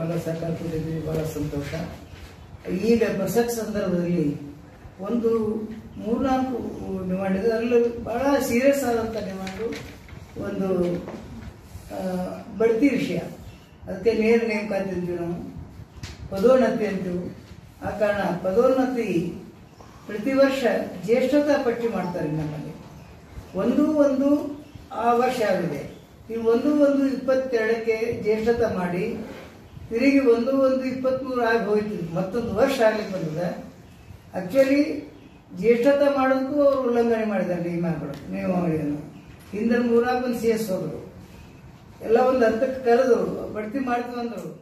ಬಹಳ ಸಹಕಾರ ಕೊಟ್ಟಿದ್ದೀವಿ ಬಹಳ ಸಂತೋಷ ಈಗ ಪ್ರಸಕ್ತ ಸಂದರ್ಭದಲ್ಲಿ ಒಂದು ಮೂರ್ನಾಲ್ಕು ಡಿಮಾಂಡ್ ಇದೆ ಅದರಲ್ಲೂ ಬಹಳ ಸೀರಿಯಸ್ ಆದಂಥ ಡಿಮಾಂಡು ಒಂದು ಆ, ಬಡ್ತಿ ವಿಷಯ ಅದಕ್ಕೆ ನೇರ ನೇಮಕಾತಿ ಅಂತೀವಿ ನಾವು ಪದೋನ್ನತಿ ಅಂತೀವಿ ಆ ಕಾರಣ ಪದೋನ್ನತಿ ಪ್ರತಿ ವರ್ಷ ಜ್ಯೇಷ್ಠತಾ ಪಟ್ಟಿ ಮಾಡ್ತಾರೆ ನಮ್ಮಲ್ಲಿ ಒಂದು ಒಂದು ಆ ವರ್ಷ ಆಗಿದೆ ಈ ಒಂದು ಒಂದು ಇಪ್ಪತ್ತೆರಡಕ್ಕೆ ಜ್ಯೇಷ್ಠತಾ ಮಾಡಿ ತಿರುಗಿ ಒಂದು ಒಂದು ಇಪ್ಪತ್ತ್ಮೂರು ಆಗಿ ಹೋಯ್ತು ಮತ್ತೊಂದು ವರ್ಷ ಆಗ್ಲಿಕ್ಕೆ ಬಂದಿದೆ ಆಕ್ಚುಲಿ ಜ್ಯೇಷ್ಠತಾ ಮಾಡೋದಕ್ಕೂ ಅವರು ಉಲ್ಲಂಘನೆ ಮಾಡಿದ್ದಾರೆ ನಿಯಮಗಳು ನಿಯಮಾವಳಿಯನ್ನು ಹಿಂದೆ ಮೂರಾಕ್ ಒಂದು ಸಿ ಎಸ್ ಹೋದ್ರು ಎಲ್ಲ ಒಂದು ಹಂತಕ್ಕೆ ಕರೆದು ಬಡ್ತಿ ಮಾಡ್ತೀವಿ ಅಂದ್ರು